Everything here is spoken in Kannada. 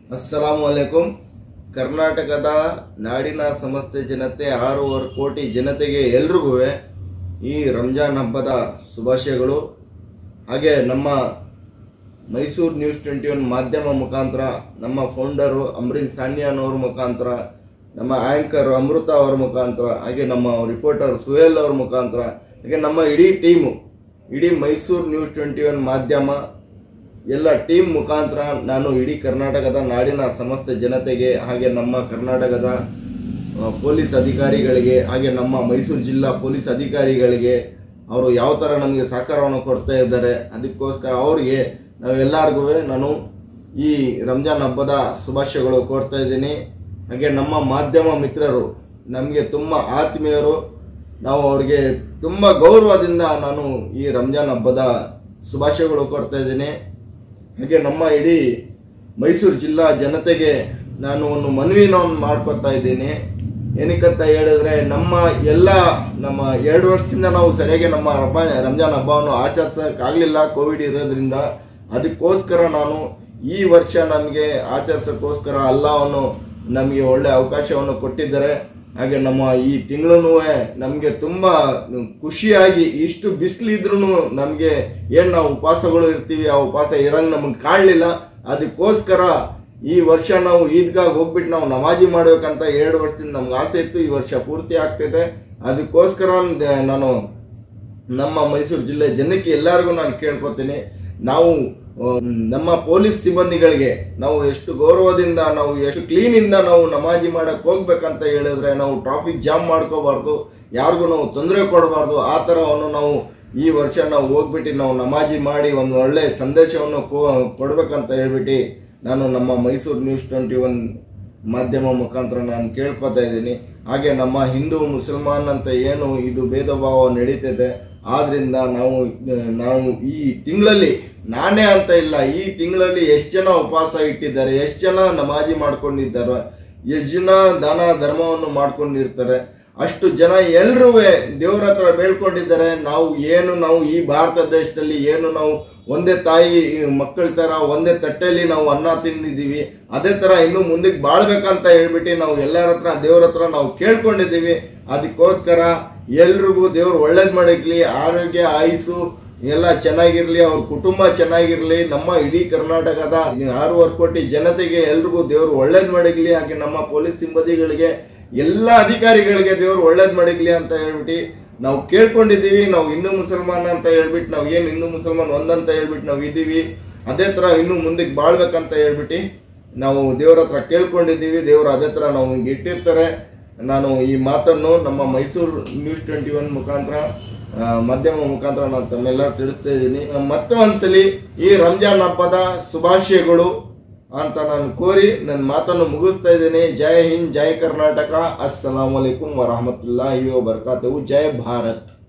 ಅಸ್ಸಲಾಮು ಅಲೈಕುಂ ಕರ್ನಾಟಕದ ನಾಡಿನ ಸಮಸ್ತ ಜನತೆ ಆರೂವರೆ ಕೋಟಿ ಜನತೆಗೆ ಎಲ್ರಿಗೂ ಈ ರಂಜಾನ್ ಹಬ್ಬದ ಶುಭಾಶಯಗಳು ಹಾಗೆ ನಮ್ಮ ಮೈಸೂರು ನ್ಯೂಸ್ ಟ್ವೆಂಟಿ ಒನ್ ಮಾಧ್ಯಮ ಮುಖಾಂತರ ನಮ್ಮ ಫೌಂಡರು ಅಂಬರೀನ್ ಸಾನ್ಯಾನವ್ರ ಮುಖಾಂತರ ನಮ್ಮ ಆ್ಯಂಕರ್ ಅಮೃತ ಅವರ ಮುಖಾಂತರ ಹಾಗೆ ನಮ್ಮ ರಿಪೋರ್ಟರ್ ಸುಹೇಲ್ ಅವ್ರ ಮುಖಾಂತರ ಹಾಗೆ ನಮ್ಮ ಇಡೀ ಟೀಮು ಇಡೀ ಮೈಸೂರು ನ್ಯೂಸ್ ಟ್ವೆಂಟಿ ಒನ್ ಮಾಧ್ಯಮ ಎಲ್ಲ ಟೀಮ್ ಮುಖಾಂತರ ನಾನು ಇಡೀ ಕರ್ನಾಟಕದ ನಾಡಿನ ಸಮಸ್ತ ಜನತೆಗೆ ಹಾಗೆ ನಮ್ಮ ಕರ್ನಾಟಕದ ಆ, ಪೊಲೀಸ್ ಅಧಿಕಾರಿಗಳಿಗೆ ಹಾಗೆ ನಮ್ಮ ಮೈಸೂರು ಜಿಲ್ಲಾ ಪೊಲೀಸ್ ಅಧಿಕಾರಿಗಳಿಗೆ ಅವರು ಯಾವ ಥರ ನಮಗೆ ಸಹಕಾರವನ್ನು ಕೊಡ್ತಾ ಇದ್ದಾರೆ ಅದಕ್ಕೋಸ್ಕರ ಅವ್ರಿಗೆ ನಾವೆಲ್ಲರಿಗೂ ನಾನು ಈ ರಂಜಾನ್ ಹಬ್ಬದ ಶುಭಾಶಯಗಳು ಕೋರ್ತಾ ಇದ್ದೀನಿ ಹಾಗೆ ನಮ್ಮ ಮಾಧ್ಯಮ ಮಿತ್ರರು ನಮಗೆ ತುಂಬ ಆತ್ಮೀಯರು ನಾವು ಅವ್ರಿಗೆ ತುಂಬ ಗೌರವದಿಂದ ನಾನು ಈ ರಂಜಾನ್ ಹಬ್ಬದ ಶುಭಾಶಯಗಳು ಕೋರ್ತಾ ಇದ್ದೀನಿ ಹಾಗೆ ನಮ್ಮ ಇಡೀ ಮೈಸೂರು ಜಿಲ್ಲಾ ಜನತೆಗೆ ನಾನು ಒಂದು ಮನವಿನ ಮಾಡ್ಕೊತಾ ಇದ್ದೀನಿ ಏನಕ್ಕಂತ ಹೇಳಿದ್ರೆ ನಮ್ಮ ಎಲ್ಲ ನಮ್ಮ ಎರಡು ವರ್ಷದಿಂದ ನಾವು ಸರಿಯಾಗಿ ನಮ್ಮ ಹಬ್ಬ ರಂಜಾನ್ ಹಬ್ಬವನ್ನು ಆಚರಿಸೋಕ್ಕಾಗಲಿಲ್ಲ ಕೋವಿಡ್ ಇರೋದ್ರಿಂದ ಅದಕ್ಕೋಸ್ಕರ ನಾನು ಈ ವರ್ಷ ನಮಗೆ ಆಚರಿಸೋಕ್ಕೋಸ್ಕರ ಅಲ್ಲಾವನ್ನು ನಮಗೆ ಒಳ್ಳೆ ಅವಕಾಶವನ್ನು ಕೊಟ್ಟಿದ್ದಾರೆ ಹಾಗೆ ನಮ್ಮ ಈ ತಿಂಗಳು ನಮಗೆ ತುಂಬಾ ಖುಷಿಯಾಗಿ ಇಷ್ಟು ಬಿಸಿಲಿದ್ರು ನಮಗೆ ಏನ್ ನಾವು ಉಪವಾಸಗಳು ಇರ್ತೀವಿ ಆ ಉಪವಾಸ ಇರಂಗ್ ನಮಗೆ ಕಾಣಲಿಲ್ಲ ಅದಕ್ಕೋಸ್ಕರ ಈ ವರ್ಷ ನಾವು ಈದ್ಗಾಗ್ ಹೋಗ್ಬಿಟ್ಟು ನಾವು ನಮಾಜಿ ಮಾಡ್ಬೇಕಂತ ಎರಡು ವರ್ಷದಿಂದ ನಮ್ಗೆ ಆಸೆ ಇತ್ತು ಈ ವರ್ಷ ಪೂರ್ತಿ ಆಗ್ತಿದೆ ಅದಕ್ಕೋಸ್ಕರ ನಾನು ನಮ್ಮ ಮೈಸೂರು ಜಿಲ್ಲೆ ಜನಕ್ಕೆ ಎಲ್ಲರಿಗೂ ನಾನು ಕೇಳ್ಕೊತೀನಿ ನಾವು ಆ, ನಮ್ಮ ಪೊಲೀಸ್ ಸಿಬ್ಬಂದಿಗಳಿಗೆ ನಾವು ಎಷ್ಟು ಗೌರವದಿಂದ ನಾವು ಎಷ್ಟು ಕ್ಲೀನ್ ಇಂದ ನಾವು ನಮಾಜಿ ಮಾಡಕ್ ಹೋಗ್ಬೇಕಂತ ಹೇಳಿದ್ರೆ ನಾವು ಟ್ರಾಫಿಕ್ ಜಾಮ್ ಮಾಡ್ಕೋಬಾರ್ದು ಯಾರಿಗೂ ನಾವು ತೊಂದರೆ ಕೊಡಬಾರ್ದು ಆ ಥರವನ್ನು ನಾವು ಈ ವರ್ಷ ನಾವು ಹೋಗ್ಬಿಟ್ಟು ನಾವು ನಮಾಜಿ ಮಾಡಿ ಒಂದು ಒಳ್ಳೆ ಸಂದೇಶವನ್ನು ಕೊ- ಕೊಡ್ಬೇಕಂತ ಹೇಳ್ಬಿಟ್ಟು ನಾನು ನಮ್ಮ ಮೈಸೂರು ನ್ಯೂಸ್ ಟ್ವೆಂಟಿ ಒನ್ ಮಾಧ್ಯಮ ಮುಖಾಂತರ ನಾನು ಕೇಳ್ಕೊತಾ ಇದ್ದೀನಿ ಹಾಗೆ ನಮ್ಮ ಹಿಂದೂ ಮುಸಲ್ಮಾನ್ ಅಂತ ಏನು ಇದು ಭೇದ ಭಾವ ನಡೀತಿದೆ ಆದ್ರಿಂದ ನಾವು ನಾವು ಈ ತಿಂಗಳಲ್ಲಿ ನಾನೇ ಅಂತ ಇಲ್ಲ ಈ ತಿಂಗಳಲ್ಲಿ ಎಷ್ಟು ಜನ ಉಪವಾಸ ಇಟ್ಟಿದ್ದಾರೆ ಎಷ್ಟು ಜನ ನಮಾಜಿ ಮಾಡ್ಕೊಂಡಿದ್ದಾರೆ ಎಷ್ಟು ಜನ ದಾನ ಧರ್ಮವನ್ನು ಮಾಡ್ಕೊಂಡಿರ್ತಾರೆ ಅಷ್ಟು ಜನ ಎಲ್ರೂ ದೇವರ ಹತ್ರ ಬೇಡ್ಕೊಂಡಿದ್ದಾರೆ ನಾವು ಏನು ನಾವು ಈ ಭಾರತ ದೇಶದಲ್ಲಿ ಏನು ನಾವು ಒಂದೇ ತಾಯಿ ಮಕ್ಕಳ ತರ ಒಂದೇ ತಟ್ಟೆಯಲ್ಲಿ ನಾವು ಅನ್ನ ತಿಂದಿದ್ದೀವಿ ಅದೇ ತರ ಇನ್ನು ಮುಂದಕ್ಕೆ ಬಾಳ್ಬೇಕಂತ ಹೇಳ್ಬಿಟ್ಟು ನಾವು ಎಲ್ಲರ ಹತ್ರ ದೇವ್ರ ಹತ್ರ ನಾವು ಕೇಳ್ಕೊಂಡಿದ್ದೀವಿ ಅದಕ್ಕೋಸ್ಕರ ಎಲ್ರಿಗೂ ದೇವ್ರು ಒಳ್ಳೇದ್ ಮಾಡಿರ್ಲಿ ಆರೋಗ್ಯ ಆಯುಸು ಎಲ್ಲ ಚೆನ್ನಾಗಿರ್ಲಿ ಅವ್ರ ಕುಟುಂಬ ಚೆನ್ನಾಗಿರ್ಲಿ ನಮ್ಮ ಇಡೀ ಕರ್ನಾಟಕದ ಆರೂವರೆ ಕೋಟಿ ಜನತೆಗೆ ಎಲ್ರಿಗೂ ದೇವ್ರು ಒಳ್ಳೇದ್ ಮಾಡಿರ್ಲಿ ಹಾಗೆ ನಮ್ಮ ಪೊಲೀಸ್ ಸಿಬ್ಬಂದಿಗಳಿಗೆ ಎಲ್ಲ ಅಧಿಕಾರಿಗಳಿಗೆ ದೇವ್ರು ಒಳ್ಳೇದ್ ಮಾಡಿರ್ಲಿ ಅಂತ ಹೇಳ್ಬಿಟ್ಟು ನಾವು ಕೇಳ್ಕೊಂಡಿದ್ದೀವಿ ನಾವು ಹಿಂದೂ ಮುಸಲ್ಮಾನ್ ಅಂತ ಹೇಳ್ಬಿಟ್ಟು ನಾವು ಏನು ಹಿಂದೂ ಮುಸಲ್ಮಾನ್ ಒಂದಂತ ಹೇಳ್ಬಿಟ್ಟು ನಾವು ಇದ್ದೀವಿ ಅದೇ ತರ ಇನ್ನು ಮುಂದಕ್ಕೆ ಬಾಳ್ಬೇಕಂತ ಹೇಳ್ಬಿಟ್ಟು ನಾವು ದೇವ್ರ ಹತ್ರ ಕೇಳ್ಕೊಂಡಿದ್ದೀವಿ ದೇವ್ರು ಅದೇ ತರ ನಾವು ಹಿಂಗೆ ಇಟ್ಟಿರ್ತಾರೆ ನಾನು ಈ ಮಾತನ್ನು ನಮ್ಮ ಮೈಸೂರು ನ್ಯೂಸ್ ಟ್ವೆಂಟಿ ಒನ್ ಮುಖಾಂತರ ಆ, ಮಾಧ್ಯಮ ಮುಖಾಂತರ ನಾನು ತಮ್ಮೆಲ್ಲ ತಿಳಿಸ್ತಾ ಇದ್ದೀನಿ ಮತ್ತೆ ಒಂದ್ಸಲಿ ಈ ರಂಜಾನ್ ಹಬ್ಬದ ಶುಭಾಶಯಗಳು ಅಂತ ನಾನು ಕೋರಿ ನನ್ನ ಮಾತನ್ನು ಮುಗಿಸ್ತಾ ಇದ್ದೀನಿ ಜೈ ಹಿಂದ್ ಜೈ ಕರ್ನಾಟಕ ಅಸ್ಸಲಾಂ ವಲೈಕುಂ ವರಹಮತುಲ್ಲಾಹಿ ವಬರ್ಕಾತು ಜೈ ಭಾರತ್